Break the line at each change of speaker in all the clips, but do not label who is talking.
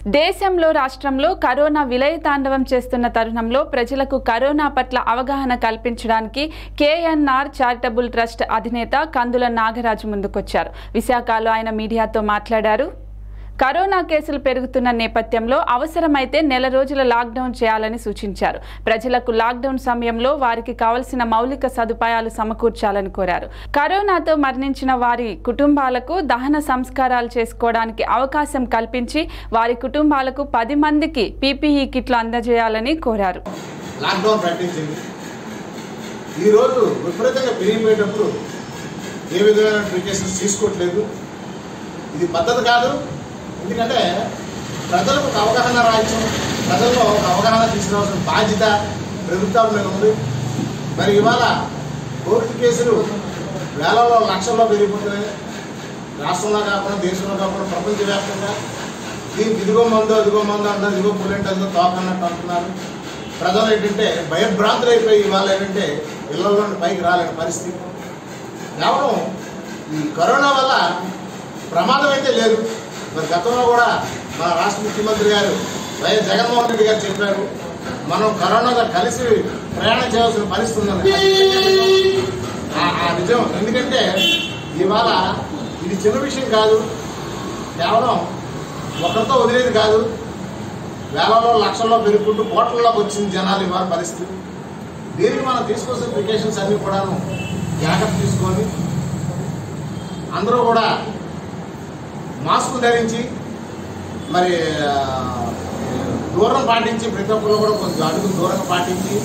దేశంలో రాష్ట్రంలో కరోనా విలయతాండవం చేస్తున్న తరుణంలో ప్రజలకు కరోనా పట్ల అవగాహన కల్పించడానికి కేఎన్ఆర్ చారిటబుల్ ట్రస్ట్ అధినేత కందుల నాగరాజు ముందుకొచ్చారు విశాఖలో ఆయన మీడియాతో మాట్లాడారు కరోనా కేసులు పెరుగుతున్న నేపథ్యంలో అవసరమైతే నెల రోజుల లాక్డౌన్ చేయాలని సూచించారు ప్రజలకు లాక్డౌన్ సమయంలో వారికి కావలసిన మౌలిక సదుపాయాలు సమకూర్చాలని కోరారు కరోనాతో మరణించిన వారి కుటుంబాలకు దహన సంస్కారాలు చేసుకోవడానికి అవకాశం కల్పించి వారి కుటుంబాలకు పది మందికి పీపీఈ కిట్లు అందజేయాలని కోరారు
లాక్డౌన్ ప్రకటించింది ఈరోజు విపరీతంగా పెరిగిపోయేటప్పుడు ఏ విధమైన ప్రికాషన్స్ తీసుకోవట్లేదు ఇది పద్ధతి కాదు ఎందుకంటే ప్రజలకు ఒక అవగాహన రాజ్యం ప్రజల్లో ఒక అవగాహన తీసుకురావాల్సిన బాధ్యత ప్రభుత్వాల మీద ఉంది మరి ఇవాళ కోవిడ్ కేసులు వేలలో లక్షల్లో పెరిగిపోతున్నాయి రాష్ట్రంలో కాకుండా దేశంలో కాకుండా ప్రపంచవ్యాప్తంగా దీనికి ఇదిగో మందు అదిగో మందు అంటారు ఇదిగో పుల్లెంట్ అదిగో తోకన్నట్టు అంటున్నారు ప్రజలు ఏంటంటే భయభ్రాంతులు అయిపోయి ఇవాళ ఏంటంటే ఇళ్లలో నుండి పైకి రాలేని పరిస్థితి కేవలం ఈ కరోనా వల్ల ప్రమాదం అయితే లేదు మరి గతంలో కూడా మన రాష్ట్ర ముఖ్యమంత్రి గారు వైఎస్ జగన్మోహన్ రెడ్డి గారు చెప్పారు మనం కరోనాతో కలిసి ప్రయాణం చేయాల్సిన పరిస్థితి ఉందని ఆ- ఆ నిజం ఎందుకంటే ఇవాళ ఇది చిన్న విషయం కాదు కేవలం ఒకరితో వదిలేది కాదు వేలలో లక్షల్లో పెరుగుకుంటూ కోట్లలోకి వచ్చింది జనాలు ఇవాళ పరిస్థితి దీనికి మనం తీసుకోవాల్సిన ప్రికాషన్స్ అన్నీ కూడాను జాగ్రత్త తీసుకొని అందరూ కూడా మాస్క్ ధరించి మరి ఆ, దూరం పాటించి ప్రతి ఒక్కరు కూడా కొంచెం అడుగు దూరంగా పాటించి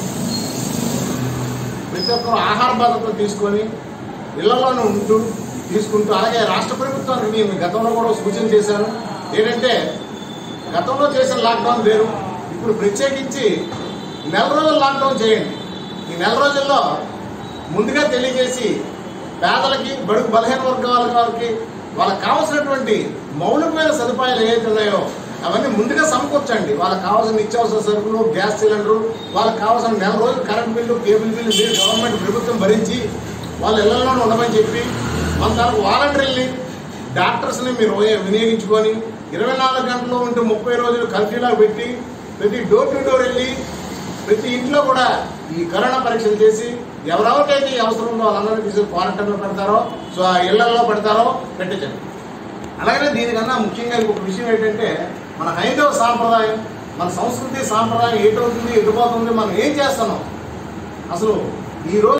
ప్రతి ఒక్కరు ఆహార భద్రతలు తీసుకొని ఇళ్లలోనే ఉంటూ తీసుకుంటూ అలాగే రాష్ట్ర ప్రభుత్వానికి నేను గతంలో కూడా సూచన చేశాను ఏంటంటే గతంలో చేసిన లాక్డౌన్ వేరు ఇప్పుడు ప్రత్యేకించి నెల రోజులు లాక్డౌన్ చేయండి ఈ నెల రోజుల్లో ముందుగా తెలియజేసి పేదలకి బడుగు బలహీన వర్గాల వారికి వాళ్ళకి కావాల్సినటువంటి మౌలికమైన సదుపాయాలు ఏవైతే ఉన్నాయో అవన్నీ ముందుగా సమకూర్చండి వాళ్ళకి కావాల్సిన నిత్యావసర సరుకులు గ్యాస్ సిలిండరు వాళ్ళకి కావాల్సిన నెల రోజులు కరెంట్ బిల్లు కేబుల్ బిల్లు మీరు గవర్నమెంట్ ప్రభుత్వం భరించి వాళ్ళ ఇళ్లలోనే ఉండమని చెప్పి మన తరపు వాలంటీర్ని డాక్టర్స్ని మీరు వినియోగ- వినియోగించుకొని ఇరవై నాలుగు గంటలు ఉంటూ ముప్పై రోజులు కర్ఫ్యూలా పెట్టి ప్రతి డోర్ టు డోర్ వెళ్ళి ప్రతి ఇంట్లో కూడా ఈ కరోనా పరీక్షలు చేసి ఎవరెవరికైతే ఈ అవసరం ఉందో వాళ్ళందరినీ తీసుకుని క్వారంటైన్లో పెడతారో సో ఆ ఇళ్లలో పెడతారో పెట్టించండి అలాగే దీనికన్నా ముఖ్యంగా ఇంకొక విషయం ఏంటంటే మన హైందవ సాంప్రదాయం మన సంస్కృతి సాంప్రదాయం ఎటవుతుంది ఎటుపోతుంది మనం ఏం చేస్తున్నాం అసలు ఈ రోజు